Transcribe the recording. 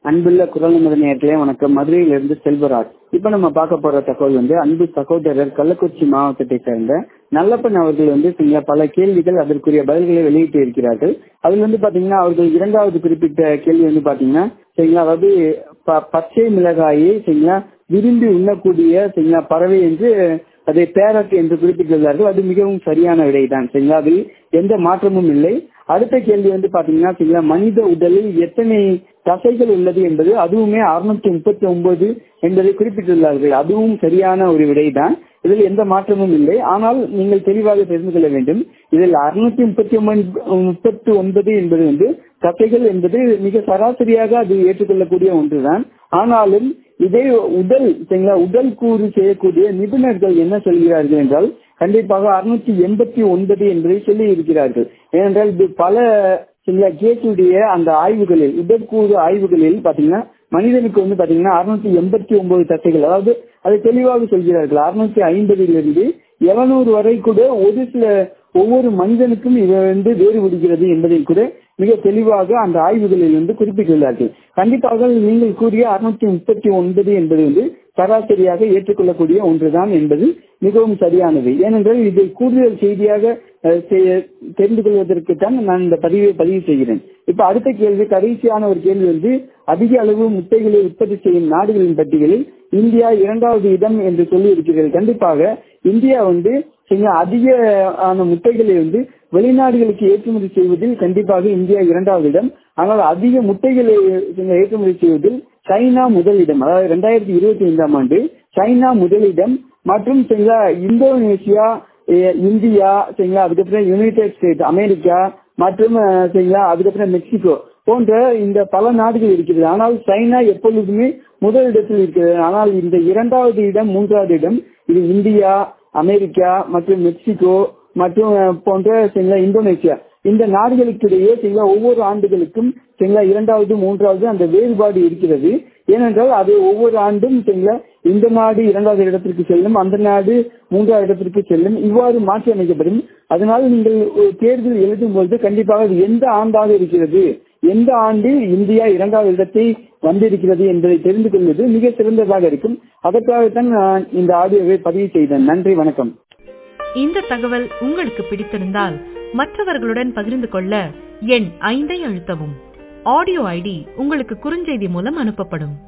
அன்புள்ள குரல் நமது நேர்களே வணக்கம் மதுரையிலிருந்து செல்வராஜ் இப்ப நம்ம பார்க்க போற தகவல் வந்து அன்பு சகோதரர் கள்ளக்குறிச்சி மாவட்டத்தை சேர்ந்த நல்லப்பன் அவர்கள் வந்து சில பல கேள்விகள் அதற்குரிய பதில்களை வெளியிட்டு இருக்கிறார்கள் அதுல வந்து பாத்தீங்கன்னா அவர்கள் இரண்டாவது குறிப்பிட்ட கேள்வி வந்து பாத்தீங்கன்னா சரிங்களா அதாவது ப- பச்சை மிளகாயை சரிங்களா விரும்பி உண்ணக்கூடிய சரிங்களா பறவை என்று அதை பேரட் என்று குறிப்பிட்டுள்ளார்கள் அது மிகவும் சரியான விடைதான் சரிங்களா அதில் எந்த மாற்றமும் இல்லை அடுத்த கேள்வி வந்து பாத்தீங்கன்னா சரிங்களா மனித உடலில் எத்தனை தசைகள் உள்ளது என்பது அதுவுமே அறுநூத்தி முப்பத்தி ஒன்பது என்பதை குறிப்பிட்டுள்ளார்கள் அதுவும் சரியான ஒரு விடைதான் இதில் எந்த மாற்றமும் இல்லை ஆனால் நீங்கள் தெளிவாக தெரிந்து கொள்ள வேண்டும் இதில் அறுநூத்தி முப்பத்தி முப்பத்தி ஒன்பது என்பது வந்து தசைகள் என்பது மிக சராசரியாக அது ஏற்றுக்கொள்ளக்கூடிய ஒன்றுதான் ஆனாலும் இதே உடல் சரிங்களா உடல் கூறு செய்யக்கூடிய நிபுணர்கள் என்ன சொல்கிறார்கள் என்றால் கண்டிப்பாக அறுநூத்தி எண்பத்தி ஒன்பது என்பதை சொல்லி இருக்கிறார்கள் ஏனென்றால் இது பல சில கேஸுடைய அந்த ஆய்வுகளில் உடற்கூறு ஆய்வுகளில் பாத்தீங்கன்னா மனிதனுக்கு வந்து பாத்தீங்கன்னா அறுநூத்தி எண்பத்தி ஒன்பது தசைகள் அதாவது அதை தெளிவாக சொல்கிறார்கள் அறுநூத்தி ஐம்பதிலிருந்து எழுநூறு வரை கூட ஒரு சில ஒவ்வொரு மனிதனுக்கும் இது வந்து வேறுபடுகிறது என்பதை கூட மிக தெளிவாக அந்த ஆய்வுகளில் வந்து குறிப்பிட்டுள்ளார்கள் கண்டிப்பாக நீங்கள் கூறிய அறுநூத்தி முப்பத்தி ஒன்பது என்பது வந்து சராசரியாக ஏற்றுக்கொள்ளக்கூடிய ஒன்றுதான் என்பது மிகவும் சரியானது ஏனென்றால் இதை கூடுதல் செய்தியாக அஹ், செய்ய- தெரிந்து கொள்வதற்கு தான் நான் இந்த பதிவை பதிவு செய்கிறேன் இப்ப அடுத்த கேள்வி கடைசியான ஒரு கேள்வி வந்து அதிக அளவு முட்டைகளை உற்பத்தி செய்யும் நாடுகளின் பட்டியலில் இந்தியா இரண்டாவது இடம் என்று சொல்லி இருக்கிறது கண்டிப்பாக இந்தியா வந்து சரிங்களா, அதிக ஆன முட்டைகளை வந்து வெளிநாடுகளுக்கு ஏற்றுமதி செய்வதில் கண்டிப்பாக இந்தியா இரண்டாவது இடம் ஆனால் அதிக முட்டைகளை சரிங்களா, ஏற்றுமதி செய்வதில் சைனா முதலிடம் அதாவது இரண்டாயிரத்தி இருபத்தி ஐந்தாம் ஆண்டு சைனா முதலிடம் மற்றும் சரிங்களா இந்தோனேசியா எ- இந்தியா சரிங்களா அதுக்கப்புறம் யுனைடெட் ஸ்டேட் அமெரிக்கா மற்றும் அஹ், சரிங்களா அதுக்கப்புறம் மெக்சிகோ போன்ற இந்த பல நாடுகள் இருக்கிறது ஆனால் சைனா எப்பொழுதுமே முதலிடத்தில் இருக்கிறது ஆனால் இந்த இரண்டாவது இடம் மூன்றாவது இடம் இது இந்தியா அமெரிக்கா மற்றும் மெக்சிகோ மற்றும் அஹ், போன்ற சரிங்களா இந்தோனேசியா இந்த நாடுகளுக்கிடையே சரிங்களா ஒவ்வொரு ஆண்டுகளுக்கும் சரிங்களா இரண்டாவது மூன்றாவது அந்த வேறுபாடு இருக்கிறது ஏனென்றால் அது ஒவ்வொரு ஆண்டும் சரிங்களா இந்த நாடு இரண்டாவது இடத்திற்கு செல்லும் அந்த நாடு மூன்றாவது இடத்திற்கு செல்லும் இவ்வாறு மாற்றி அமைக்கப்படும் அதனால் நீங்கள் ஒரு தேர்தல் எழுதும் பொழுது கண்டிப்பாக அது எந்த ஆண்டாக இருக்கிறது எந்த ஆண்டில் இந்தியா இரண்டாவது இடத்தை வந்திருக்கிறது என்பதை தெரிந்து கொள்வது மிக சிறந்ததாக இருக்கும் அதற்காகத்தான் நான் இந்த ஆடியோவை பதிவு செய்தேன் நன்றி வணக்கம் இந்த தகவல் உங்களுக்கு பிடித்திருந்தால் மற்றவர்களுடன் பகிர்ந்து கொள்ள எண் ஐந்தை அழுத்தவும் ஆடியோ ஐடி உங்களுக்கு குறுஞ்செய்தி மூலம் அனுப்பப்படும்